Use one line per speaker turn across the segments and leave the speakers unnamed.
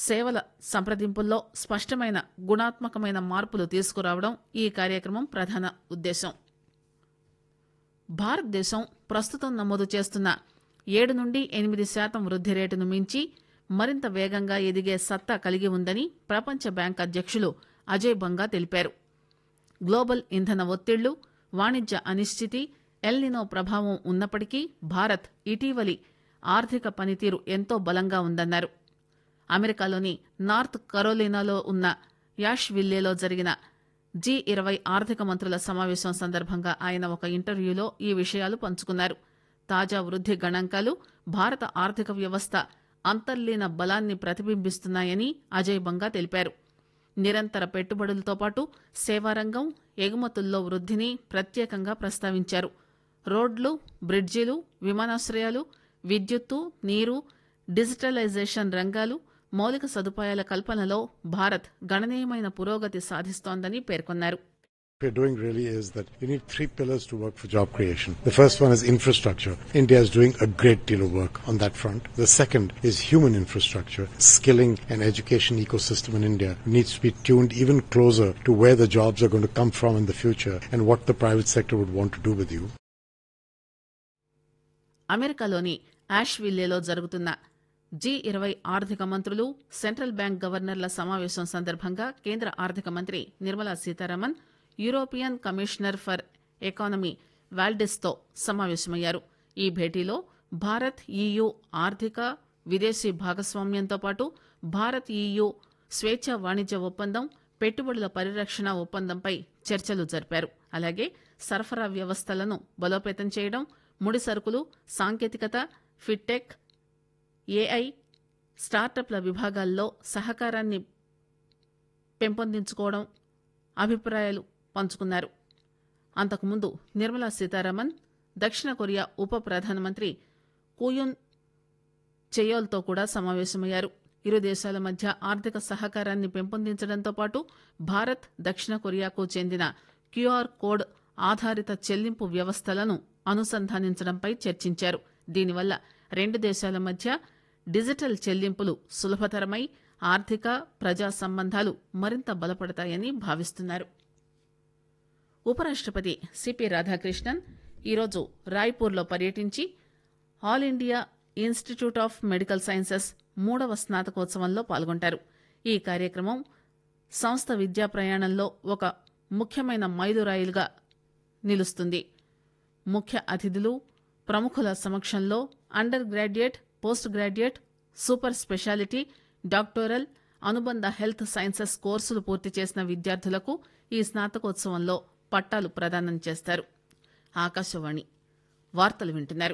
సేవల సంప్రదింపుల్లో స్పష్టమైన గుణాత్మకమైన మార్పులు తీసుకురావడం ఈ కార్యక్రమం ప్రధాన ఉద్దేశం భారతదేశం ప్రస్తుతం నమోదు చేస్తున్న ఏడు నుండి ఎనిమిది శాతం వృద్ది రేటును మించి మరింత వేగంగా ఎదిగే సత్తా కలిగి ఉందని ప్రపంచ బ్యాంక్ అధ్యక్షులు అజయ్ బంగా తెలిపారు గ్లోబల్ ఇంధన ఒత్తిళ్లు వాణిజ్య అనిశ్చితి ఎల్నినో ప్రభావం ఉన్నప్పటికీ భారత్ ఇటీవలి ఆర్థిక పనితీరు ఎంతో బలంగా ఉందన్నారు అమెరికాలోని నార్త్ కరోలినాలో ఉన్న యాష్ విల్లేలో జరిగిన జీ ఇరవై ఆర్థిక మంత్రుల సమావేశం సందర్భంగా ఆయన ఒక ఇంటర్వ్యూలో ఈ విషయాలు పంచుకున్నారు తాజా వృద్ది గణాంకాలు భారత ఆర్థిక వ్యవస్థ అంతర్లీన బలాన్ని ప్రతిబింబిస్తున్నాయని అజయ్ బంగా తెలిపారు నిరంతర పెట్టుబడులతో పాటు సేవారంగం ఎగుమతుల్లో వృద్దిని ప్రత్యేకంగా ప్రస్తావించారు రోడ్లు బ్రిడ్జిలు విమానాశ్రయాలు విద్యుత్తు నీరు డిజిటలైజేషన్ రంగాలు మౌలిక సదుపాయాల కల్పనలో భారత్ గణనీయమైన పురోగతి సాధిస్తోందని పేర్కొన్నారు
we're doing really is that you need three pillars to work for job creation. The first one is infrastructure. India is doing a great deal of work on that front. The second is human infrastructure. Skilling and education ecosystem in India needs to be tuned even closer to where the jobs are going to come from in the future and what the private sector would want to do with you.
అమెరికాలోని యాష్ విల్లేలో జరుగుతున్న G ఇరవై ఆర్థిక మంత్రులు central bank గవర్నర్ల సమావేశం సందర్భంగా కేంద్ర ఆర్థిక మంత్రి Nirmala Sitharaman European commissioner for economy వాల్డెస్తో సమావేశమయ్యారు ఈ భేటీలో భారత్ ఈయూ ఆర్థిక విదేశీ భాగస్వామ్యంతో పాటు భారత్ ఈయూ స్వేచ్ఛ వాణిజ్య ఒప్పందం పెట్టుబడుల పరిరక్షణ ఒప్పందంపై చర్చలు జరిపారు అలాగే సరఫరా వ్యవస్థలను బలోపేతం చేయడం ముడి సరుకులు సాంకేతికత ఫిట్టెక్ ఏఐ స్టార్టప్ల విభాగాల్లో సహకారాన్ని పెంపొందించుకోవడం అభిప్రాయాలు పంచుకున్నారు అంతకుముందు నిర్మలా సీతారామన్ దక్షిణ కొరియా ఉప ప్రధానమంత్రి కూయున్ చెయోల్తో కూడా సమావేశమయ్యారు ఇరు దేశాల మధ్య ఆర్థిక సహకారాన్ని పెంపొందించడంతో పాటు భారత్ దక్షిణ కొరియాకు చెందిన క్యూఆర్ కోడ్ ఆధారిత చెల్లింపు వ్యవస్థలను అనుసంధానించడంపై చర్చించారు దీనివల్ల రెండు దేశాల మధ్య డిజిటల్ చెల్లింపులు సులభతరమై ఆర్థిక ప్రజా సంబంధాలు మరింత బలపడతాయని భావిస్తున్నారు ఉపరాష్టపతి సిపి రాధాకృష్ణన్ ఈరోజు రాయ్పూర్లో పర్యటించి All India Institute of Medical Sciences మూడవ స్నాతకోత్సవంలో పాల్గొంటారు ఈ కార్యక్రమం సంస్థ విద్యా ప్రయాణంలో ఒక ముఖ్యమైన మైలురాయిలుగా నిలుస్తుంది ముఖ్య అతిథులు ప్రముఖుల సమక్షంలో under graduate post graduate super speciality doctoral అనుబంధ హెల్త్ సైన్సెస్ కోర్సులు పూర్తి చేసిన విద్యార్థులకు ఈ స్నాతకోత్సవంలో పట్టాలు ప్రదానం చేస్తారు ఆకాశవాణి వార్తలు వింటున్నారు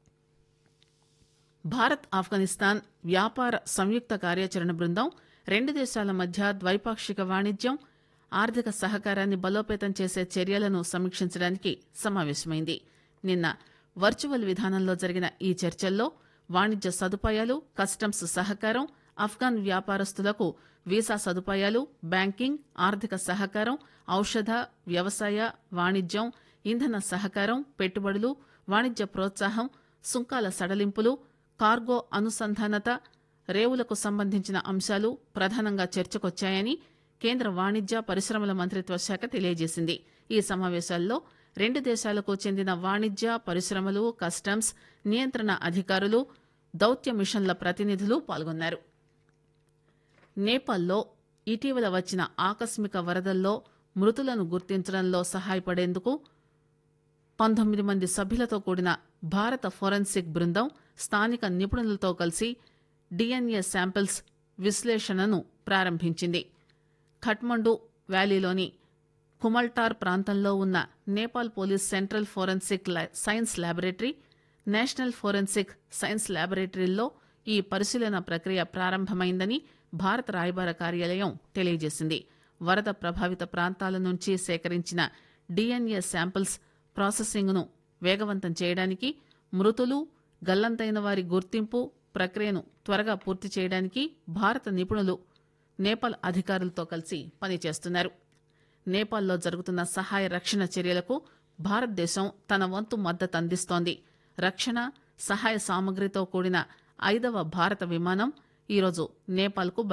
భారత్ ఆఫ్ఘనిస్తాన్ వ్యాపార సంయుక్త కార్యాచరణ బృందం రెండు దేశాల మధ్య ద్వైపాక్షిక వాణిజ్యం ఆర్థిక సహకారాన్ని బలోపేతం చేసే చర్యలను సమీక్షించడానికి సమావేశమైంది నిన్న వర్చువల్ విధానంలో జరిగిన ఈ చర్చల్లో వాణిజ్య సదుపాయాలు కస్టమ్స్ సహకారం ఆఫ్ఘాన్ వ్యాపారస్తులకు వీసా సదుపాయాలు బ్యాంకింగ్ ఆర్థిక సహకారం ఔషధ వ్యవసాయ వాణిజ్యం ఇంధన సహకారం పెట్టుబడులు వాణిజ్య ప్రోత్సాహం సుంకాల సడలింపులు కార్గో అనుసంధానత రేవులకు సంబంధించిన అంశాలు ప్రధానంగా చర్చకొచ్చాయని కేంద్ర వాణిజ్య పరిశ్రమల మంత్రిత్వ శాఖ తెలియజేసింది ఈ సమావేశాల్లో రెండు దేశాలకు చెందిన వాణిజ్య పరిశ్రమలు కస్టమ్స్ నియంత్రణ అధికారులు దౌత్య మిషన్ల ప్రతినిధులు పాల్గొన్నారు నేపాల్లో ఇటీవల వచ్చిన ఆకస్మిక వరదల్లో మృతులను గుర్తించడంలో సహాయపడేందుకు పంతొమ్మిది మంది సభ్యులతో కూడిన భారత ఫోరెన్సిక్ బృందం స్థానిక నిపుణులతో కలిసి డిఎన్ఏ శాంపిల్స్ విశ్లేషణను ప్రారంభించింది ఖట్మండు వ్యాలీలోని కుమల్టార్ ప్రాంతంలో ఉన్న Nepal police central forensic science laboratory national forensic science ల్యాబొరేటరీల్లో ఈ పరిశీలన ప్రక్రియ ప్రారంభమైందని భారత రాయబార కార్యాలయం తెలియజేసింది వరద ప్రభావిత ప్రాంతాల నుంచి సేకరించిన డిఎన్ఏ శాంపిల్స్ ప్రాసెసింగ్ను వేగవంతం చేయడానికి మృతులు గల్లంతైన వారి గుర్తింపు ప్రక్రియను త్వరగా పూర్తి చేయడానికి భారత నిపుణులు నేపాల్ అధికారులతో కలిసి పనిచేస్తున్నారు నేపాల్లో జరుగుతున్న సహాయ రక్షణ చర్యలకు భారతదేశం తన వంతు మద్దతు అందిస్తోంది రక్షణ సహాయ సామగ్రితో కూడిన ఐదవ భారత విమానం ఈరోజు నేపాల్కు